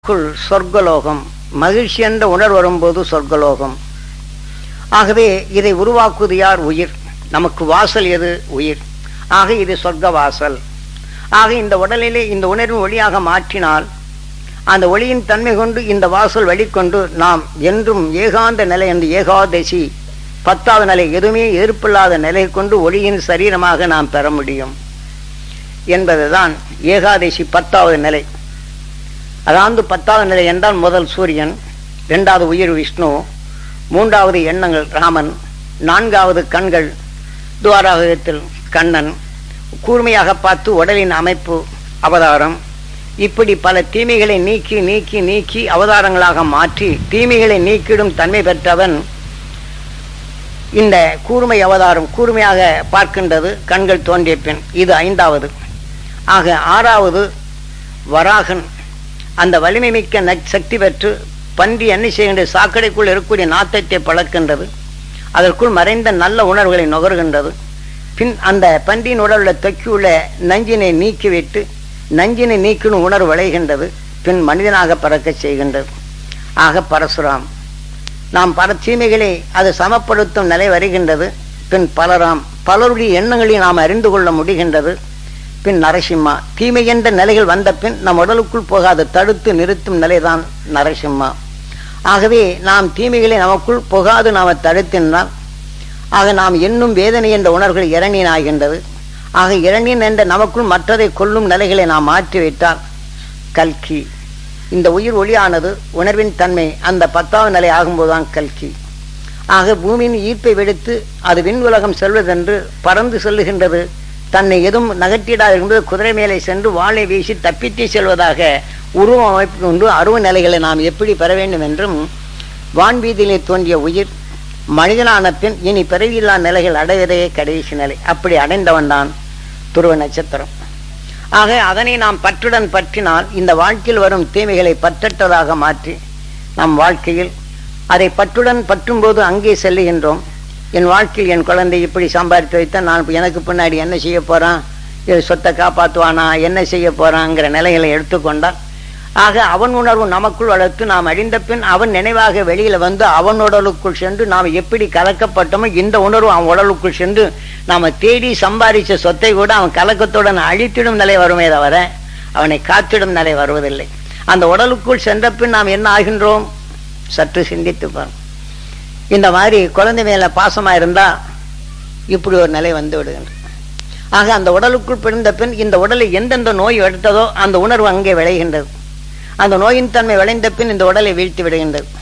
குள் சொர்க்கலோகம் மகிழ்ச்சி என்ற உணர்வு வரும்போது சொர்க்கலோகம் ஆகவே இதை உருவாக்குவது யார் உயிர் நமக்கு வாசல் எது உயிர் ஆக இது சொர்க்க வாசல் ஆக இந்த உடலிலே இந்த உணர்வின் ஒளியாக மாற்றினால் அந்த ஒளியின் தன்மை கொண்டு இந்த வாசல் வெளிக்கொண்டு நாம் என்றும் ஏகாந்த நிலை என்று ஏகாதசி பத்தாவது நிலை எதுவுமே எதிர்ப்பில்லாத நிலை கொண்டு ஒளியின் சரீரமாக நாம் பெற முடியும் என்பதுதான் ஏகாதசி பத்தாவது நிலை அதாவது பத்தாவது நிலை என்றால் முதல் சூரியன் இரண்டாவது உயிர் விஷ்ணு மூன்றாவது எண்ணங்கள் ராமன் நான்காவது கண்கள் துவாராகத்தில் கண்ணன் கூர்மையாக பார்த்து உடலின் அமைப்பு அவதாரம் இப்படி பல தீமைகளை நீக்கி நீக்கி நீக்கி அவதாரங்களாக மாற்றி தீமைகளை நீக்கிடும் தன்மை பெற்றவன் இந்த கூர்மை அவதாரம் கூர்மையாக பார்க்கின்றது கண்கள் தோன்றிய பின் இது ஐந்தாவது ஆக ஆறாவது வராகன் அந்த வலிமை மிக்க நச் சக்தி பெற்று பன்றி என்ன செய்கின்ற சாக்கடைக்குள் இருக்கக்கூடிய நாத்தத்தை பழக்கின்றது அதற்குள் மறைந்த நல்ல உணர்வுகளை நுகர்கின்றது பின் அந்த பன்றியின் உடலில் தொக்கியுள்ள நஞ்சினை நீக்கிவிட்டு நஞ்சினை நீக்கிடும் உணர்வு விளைகின்றது பின் மனிதனாக பறக்க செய்கின்றது ஆக பரசுராம் நாம் பல தீமைகளை அது சமப்படுத்தும் நிலை வருகின்றது பின் பலராம் பலருடைய எண்ணங்களை நாம் அறிந்து கொள்ள முடிகின்றது பின் நரசிம்மா தீமை என்ற நிலைகள் வந்த பின் நம் உடலுக்குள் போகாது தடுத்து நிறுத்தும் நிலைதான் நரசிம்மா ஆகவே நாம் தீமைகளை நமக்குள் போகாது நாம் தடுத்தினால் ஆக நாம் என்னும் வேதனை என்ற உணர்வுகள் இரணியன் ஆகின்றது ஆக இரணியன் என்ற நமக்குள் மற்றதை கொல்லும் நிலைகளை நாம் மாற்றிவிட்டால் கல்கி இந்த உயிர் ஒளியானது உணர்வின் தன்மை அந்த பத்தாவது நிலை ஆகும்போதுதான் கல்கி ஆக பூமியின் ஈர்ப்பை விடுத்து அது விண் உலகம் செல்வதென்று பறந்து செல்லுகின்றது தன்னை எதுவும் நகட்டிடாது என்பது குதிரை மேலே சென்று வாளை வீசி தப்பித்து செல்வதாக உருவ அமைப்பு கொண்டு அருவ நிலைகளை நாம் எப்படி பெற வேண்டும் என்றும் வான்வீதியிலே தோன்றிய உயிர் மனிதனான பின் இனி பிறவியில்லா நிலைகள் அடைவதே கடைசி நிலை அப்படி அடைந்தவன் தான் துருவ நட்சத்திரம் ஆக அதனை நாம் பற்றுடன் பற்றினால் இந்த வாழ்க்கையில் வரும் தீமைகளை பற்றற்றதாக மாற்றி நம் வாழ்க்கையில் அதை பற்றுடன் பற்றும்போது அங்கே செல்லுகின்றோம் என் வாழ்க்கையில் என் குழந்தை இப்படி சம்பாதித்து வைத்தால் நான் எனக்கு பின்னாடி என்ன செய்ய போறான் இது சொத்தை காப்பாற்றுவானா என்ன செய்ய போறாங்கிற நிலைகளை எடுத்துக்கொண்டால் ஆக அவன் உணர்வு நமக்குள் வளர்த்து நாம் அழிந்த பின் அவன் நினைவாக வெளியில வந்து அவன் உடலுக்குள் சென்று நாம் எப்படி கலக்கப்பட்டோமோ இந்த உணர்வு அவன் உடலுக்குள் சென்று நாம தேடி சம்பாதிச்ச சொத்தை கூட அவன் கலக்கத்துடன் அழித்திடும் நிலை வருமே தவிர அவனை காத்திடும் நிலை வருவதில்லை அந்த உடலுக்குள் சென்ற பின் நாம் என்ன ஆகின்றோம் சற்று சிந்தித்து பாருங்க இந்த மாதிரி குழந்தை மேல பாசமா இருந்தா இப்படி ஒரு நிலை வந்து விடுகின்றது ஆக அந்த உடலுக்குள் பிறந்த பின் இந்த உடலை எந்தெந்த நோய் எடுத்ததோ அந்த உணர்வு அங்கே விளைகின்றது அந்த நோயின் தன்மை விளைந்த பின் இந்த உடலை வீழ்த்தி விடுகின்றது